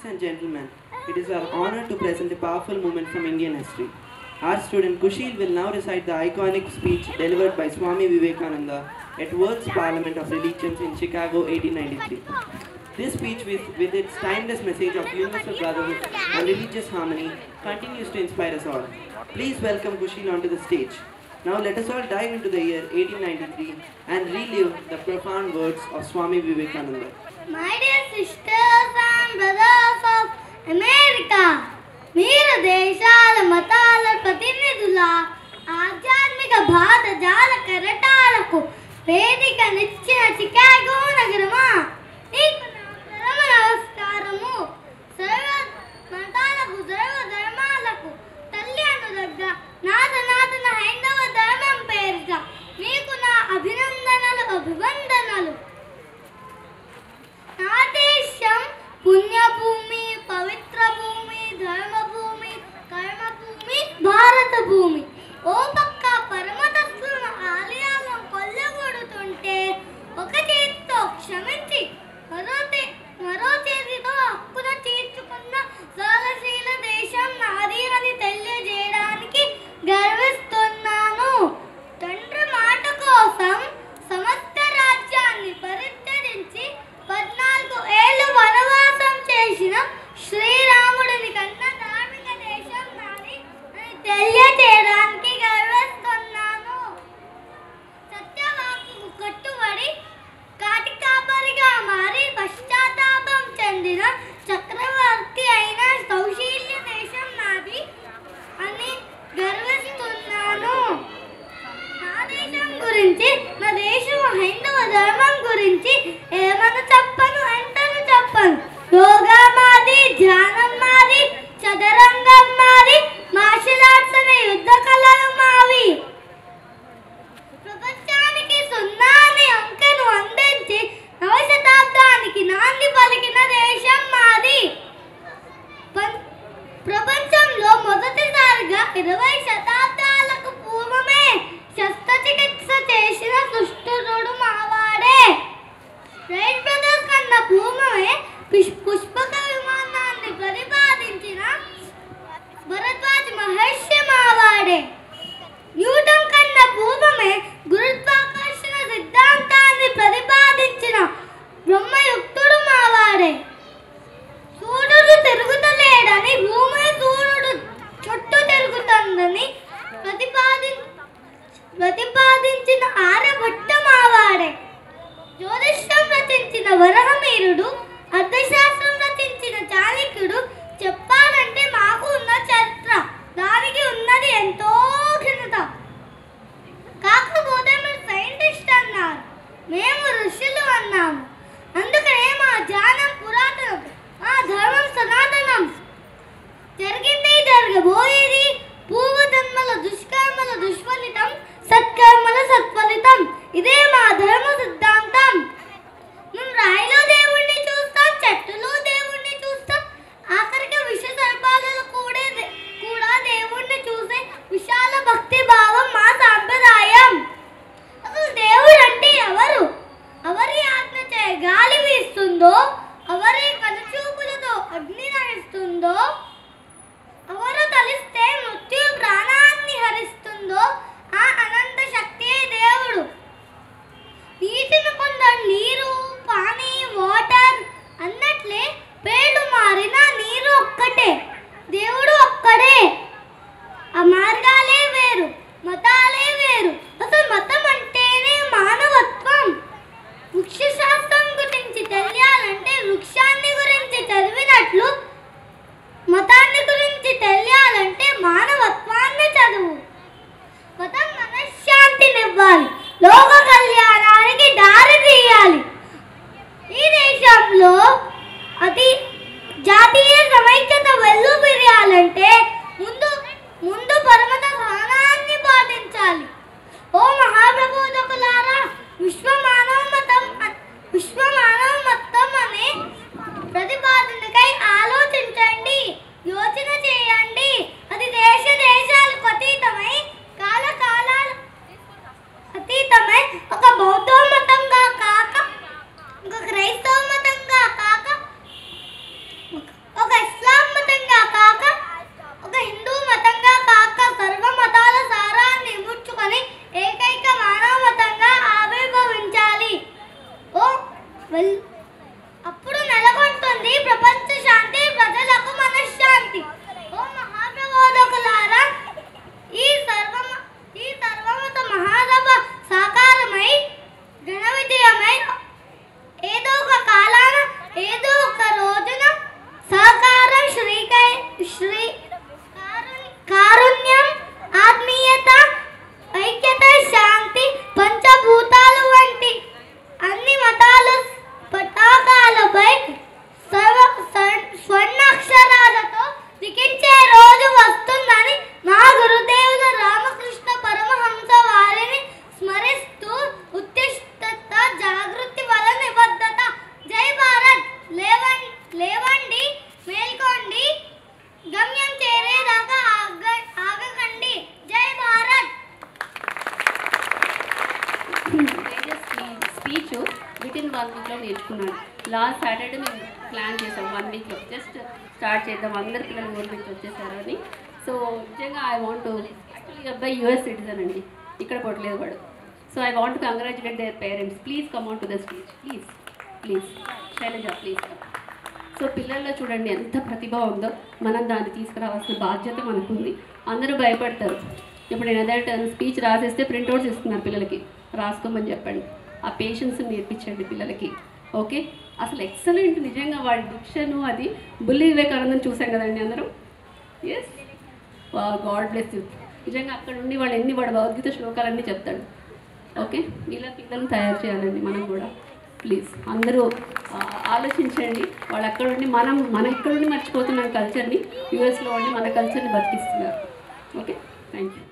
Ladies and gentlemen, it is our honor to present a powerful moment from Indian history. Our student Kushil will now recite the iconic speech delivered by Swami Vivekananda at World's Parliament of Religions in Chicago 1893. This speech, with, with its timeless message of universal brotherhood and religious harmony, continues to inspire us all. Please welcome Kushil onto the stage. Now let us all dive into the year 1893 and relive the profound words of Swami Vivekananda. My dear sisters and brothers of America మీరు దేశాల మతాల ప్రతినిధుల ఆధ్యాత్మిక భారజాల కరటాలకు వేదికనిచ్చిన Chicago నగరమా నీకు నా పరమ నమస్కారము సర్వ మతాలకు సర్వ ధర్మాలకు తల్లి అనుదగ్గ నా సనాతన హైందవ ధర్మం పేరిట మీకు నా అభినందనలు అభివందనలు నా దేశం పుణ్యభూమి పవిత్ర భూమి ధర్మభూమి కర్మభూమి భారత భూమి ఓ పక్క పరమతత్వం ఆలయాలను కొల్లగొడుతుంటే ఒక చేతితో క్షమించి మరో తే- మరో చేతితో హక్కున తీర్చుకున్న సహనశీల దేశం నాది అని తెలియజేయడానికి గర్విస్తున్నాను తండ్రి మాట కోసం సమస్త రాజ్యాన్ని పరిత్యజించి పద్నాలుగు ఏళ్ళు వనవాసం చేసిన శ్రీరాముడిని కన్నా ధార్మిక దేశం నాది అని తెలియజేయడానికి గర్విస్తున్నాను సత్యవాకు కట్టుబడి కాటి కాపరిగా మారి పశ్చాత్తాపం చెందిన చక్రవర్తి అయిన కౌశల్య దేశం నాది అని గర్విస్తున్నాను నా దేశం గురించి నా దేశం హైందవ ధర్మం గురించి ఏమన్నా చెప్పను అంటను చెప్పను యోగా మాది ధ్యానం మాది చదరంగం మాది మార్షల్ ఆర్ట్స్ అనే యుద్ధ కళలు మావి ప్రపంచానికి సున్నాని అంకెను అందించి నవ శతాబ్దానికి నాంది పలికిన దేశం మాది పం- ప్రపంచంలో మొదటిసారిగా ఇరవై శతాబ్దాలకు పూర్వమే శస్త్రచికిత్స చేసిన సుష్ఠుడు మావాడే రైట్ బ్రదర్స్ కన్నా పూర్వమే పుష్- పుష్పక విమానాన్ని ప్రతిపాదించిన భరద్వాజ్ మహర్షి మావాడే న్యూటన్ కన్నా పూర్వమే గురుత్వాకర్షణ సిద్ధాంతాన్ని ప్రతిపాదించిన బ్రహ్మయుక్తుడు మావాడే సూర్యుడు తిరుగుతలేడని భూమి సూర్యుడు చుట్టూ తిరుగుతుందని ప్రతిపాది ప్రతిపాదించిన ఆరభట్ట మావాడే జ్యోతిష్యం రచించిన వరహమీరుడు అర్థశాస్త్రం రచించిన చాణక్యుడు చెప్పాలంటే మాకు ఉన్న చరిత్ర దానికి ఉన్నది ఎంతో ఘనత కాకపోతే మీరు సైంటిస్ట్ అన్నారు మేము ఋషులు అన్నాము అందుకనే మా జ్ఞానం పురాతనం మా ధర్మం సనాతనం జరిగింది జరగబోయేది పూర్వజన్మల దుష్కర్మల దుష్ఫలితం సత్కర్మల సత్ఫలితం ఇదే మా ధర్మ సిద్ధాంతం మేము రాయిలో దేవుణ్ణి చూస్తాం చెట్టులో దేవుణ్ణి చూస్తాం ఆఖరికి విష సర్పాలలో కూడా దే- కూడా దేవుణ్ణి చూసే విశాల భక్తి భావం మా సాంప్రదాయం అసలు దేవుడు అంటే ఎవరు ఎవరి ఆజ్ఞచే గాలి వీస్తుందో ఎవరి కనుచూపులతో అగ్ని నడుస్తుందో ఎవరు తలిస్తే మృత్యు ప్రాణాన్ని హరిస్తుందో ఆ అనంత శక్తియే దేవుడు నీటిని కొందరు నీరు పానీ వాటర్ అన్నట్లే పేర్లు మారినా నీరు ఒక్కటే దేవుడు ఒక్కడే ఆ మార్గాలే వేరు మతాలే వేరు అసలు మతం అంటేనే మానవత్వం వృక్ష శాస్త్రం గురించి తెలియాలంటే వృక్షాన్ని గురించి చదివినట్లు మతాన్ని గురించి తెలియాలంటే మానవత్వాన్ని చదువు మతం మనశ్శాంతినివ్వాలి లోక కళ్యాణానికి దారి తీయాలి ఈ దేశంలో అతి జాతీయ సమైక్యత వెల్లు విరియాలంటే ముందు ముందు పరమత సహనాన్ని పాటించాలి ఓ మహాప్రబోధకులారా విశ్వ మానవ మతం అ- విశ్వ మానవ మతం అనే ప్రతిపాదనకై ఆలోచించండి యోచన చేయండి అది దేశ దేశాలకు అతీతమై కాల కాలాల అతీతమై ఒక బౌద్ధ మతంగా కాక ఒక క్రైస్తవ మతంగా కాక మేల్కోండి గమ్యం చేరేదాకా ఆగ ఆగకండి జై Bharat speech with in one వీక్లో నేర్చుకున్నాను లాస్ట్ సాటర్డే మేము ప్లాన్ చేసాం వన్ వీక్లో జస్ట్ స్టార్ట్ చేద్దాం అందరి పిల్లలు ఊరి నుంచి వచ్చేసారు అని సో నిజంగా ఐ వాంట్ యాక్చువల్లీ అబ్బాయి యూఎస్ సిటిజన్ అండి ఇక్కడ పుట్టలేదు వాడు so I want congratulate their parents please come out to the speech please please Shailaja please so పిల్లల్లో చూడండి ఎంత ప్రతిభ ఉందో మనం దాన్ని తీసుకురావాల్సిన బాధ్యత మనకుంది అందరూ భయపడతారు ఇప్పుడు నేను ఏదైతే స్పీచ్ రాసేస్తే ప్రింట్అవుట్స్ ఇస్తున్నారు పిల్లలకి రాసుకోమని చెప్పండి ఆ పేషెన్స్ నేర్పించండి పిల్లలకి ఓకే అసలు ఎక్సలెంట్ నిజంగా వాడి డిక్షను అది బుల్లి వివేకానందం చూసాం కదండి అందరం ఎస్ గాడ్ బ్లెస్ యూ నిజంగా అక్కడ ఉండి వాళ్ళు ఎన్ని వాడు భగవద్గీత శ్లోకాలన్నీ చెప్తాడు ఓకే ఇలా పిల్లల్ని తయారు చేయాలండి మనం కూడా ప్లీజ్ అందరూ ఆ, ఆలోచించండి వాళ్ళు అక్కడ ఉండి మనం మన ఇక్కడ ఉండి మర్చిపోతున్నాం కల్చర్ని యూఎస్లో ఉండి మన కల్చర్ని బతికిస్తున్నారు ఓకే థ్యాంక్ యూ